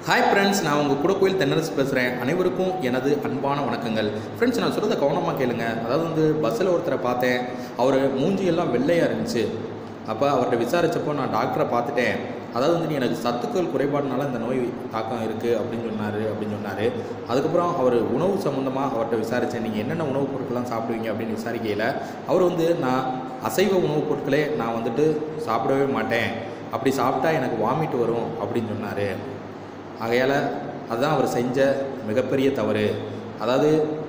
hi friends நான் உங்கள் கூட கோயில் தென்னரசு பேசுகிறேன் அனைவருக்கும் எனது அன்பான வணக்கங்கள் ஃப்ரெண்ட்ஸ் நான் சொல்கிறத கவனமாக கேளுங்க அதாவது வந்து பஸ்ஸில் ஒருத்தரை பார்த்தேன் அவர் மூஞ்சி எல்லாம் வெள்ளையாக இருந்துச்சு அப்போ அவர்கிட்ட விசாரித்தப்போ நான் டாக்டரை பார்த்துட்டேன் அதாவது வந்து நீ எனக்கு சத்துக்கள் குறைபாடுனால இந்த நோய் தாக்கம் இருக்குது அப்படின்னு சொன்னார் அப்படின்னு சொன்னார் அதுக்கப்புறம் அவர் உணவு சம்மந்தமாக அவர்கிட்ட விசாரித்தேன் நீங்கள் என்னென்ன உணவுப் பொருட்கள்லாம் சாப்பிடுவீங்க அப்படின்னு விசாரிக்கையில் அவர் வந்து நான் அசைவ உணவுப் பொருட்களே நான் வந்துட்டு சாப்பிடவே மாட்டேன் அப்படி சாப்பிட்டா எனக்கு வாமிட் வரும் அப்படின்னு சொன்னார் ஆகையால் அதுதான் அவர் செஞ்ச மிகப்பெரிய தவறு அதாவது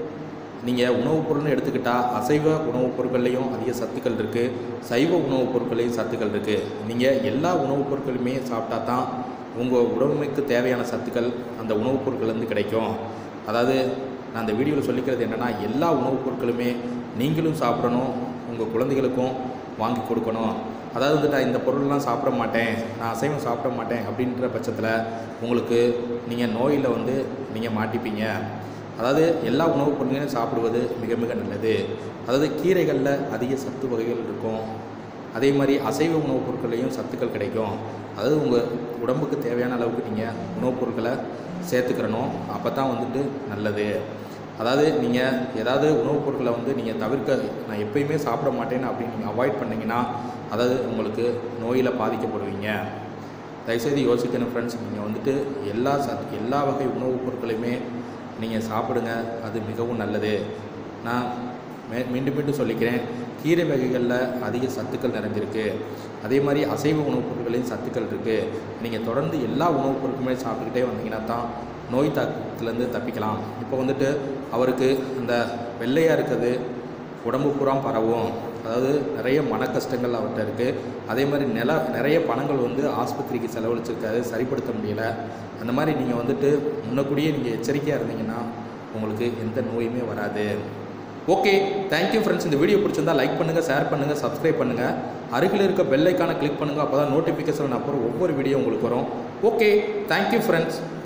நீங்கள் உணவுப் பொருள்னு எடுத்துக்கிட்டால் அசைவ உணவுப் பொருட்கள்லையும் அதிக சத்துக்கள் இருக்குது சைவ உணவுப் பொருட்கள்லையும் சத்துக்கள் இருக்குது நீங்கள் எல்லா உணவுப் பொருட்களுமே சாப்பிட்டா தான் உங்கள் உடம்புக்கு தேவையான சத்துக்கள் அந்த உணவுப் பொருட்கள்லேருந்து கிடைக்கும் அதாவது நான் அந்த வீடியோவில் சொல்லிக்கிறது என்னென்னா எல்லா உணவுப் பொருட்களுமே நீங்களும் சாப்பிடணும் உங்கள் குழந்தைகளுக்கும் வாங்கி கொடுக்கணும் அதாவது வந்து நான் இந்த பொருள்லாம் சாப்பிட மாட்டேன் நான் அசைவம் சாப்பிட மாட்டேன் அப்படின்ற பட்சத்தில் உங்களுக்கு நீங்கள் நோயில் வந்து நீங்கள் மாட்டிப்பீங்க அதாவது எல்லா உணவுப் பொருட்களையும் சாப்பிடுவது மிக மிக நல்லது அதாவது கீரைகளில் அதிக சத்து வகைகள் இருக்கும் அதே மாதிரி அசைவ உணவுப் பொருட்கள்லையும் சத்துக்கள் கிடைக்கும் அதாவது உங்கள் உடம்புக்கு தேவையான அளவுக்கு நீங்கள் உணவுப் பொருட்களை சேர்த்துக்கிறணும் அப்போ தான் வந்துட்டு நல்லது அதாவது நீங்கள் ஏதாவது உணவுப் பொருட்களை வந்து நீங்கள் தவிர்க்க நான் எப்பயுமே சாப்பிட மாட்டேன்னு அப்படின்னு நீங்கள் அவாய்ட் பண்ணிங்கன்னா அதாவது உங்களுக்கு நோயில் பாதிக்கப்படுவீங்க தயவுசெய்து யோசிக்கணும் ஃப்ரெண்ட்ஸ் நீங்கள் வந்துட்டு எல்லா சத் எல்லா வகை உணவுப் பொருட்களையுமே நீங்கள் சாப்பிடுங்க அது மிகவும் நல்லது நான் மே மீண்டும் மீண்டும் சொல்லிக்கிறேன் கீரை வகைகளில் அதிக சத்துக்கள் நிறைஞ்சிருக்கு அதே மாதிரி அசைவ உணவுப் பொருட்களையும் சத்துக்கள் இருக்குது நீங்கள் தொடர்ந்து எல்லா உணவுப் பொருட்களுமே சாப்பிட்டுக்கிட்டே வந்தீங்கன்னா தான் நோய் தாக்கத்துலேருந்து தப்பிக்கலாம் இப்போ வந்துட்டு அவருக்கு அந்த வெள்ளையாக இருக்கிறது உடம்பு பூரா பரவும் அதாவது நிறைய மன கஷ்டங்கள் அவர்கிட்ட இருக்குது அதே மாதிரி நில நிறைய பணங்கள் வந்து ஆஸ்பத்திரிக்கு செலவழிச்சிருக்காது சரிப்படுத்த முடியல அந்த மாதிரி நீங்கள் வந்துட்டு முன்னக்கூடியே நீங்கள் எச்சரிக்கையாக இருந்தீங்கன்னா உங்களுக்கு எந்த நோயுமே வராது ஓகே தேங்க்யூ ஃப்ரெண்ட்ஸ் இந்த வீடியோ பிடிச்சிருந்தா லைக் பண்ணுங்கள் ஷேர் பண்ணுங்கள் சப்ஸ்கிரைப் பண்ணுங்கள் அருகில் இருக்க பெல் ஐக்கானை கிளிக் பண்ணுங்கள் அப்போ தான் நோட்டிஃபிகேஷன் அப்புறம் ஒவ்வொரு வீடியோ உங்களுக்கு வரும் ஓகே தேங்க்யூ ஃப்ரெண்ட்ஸ்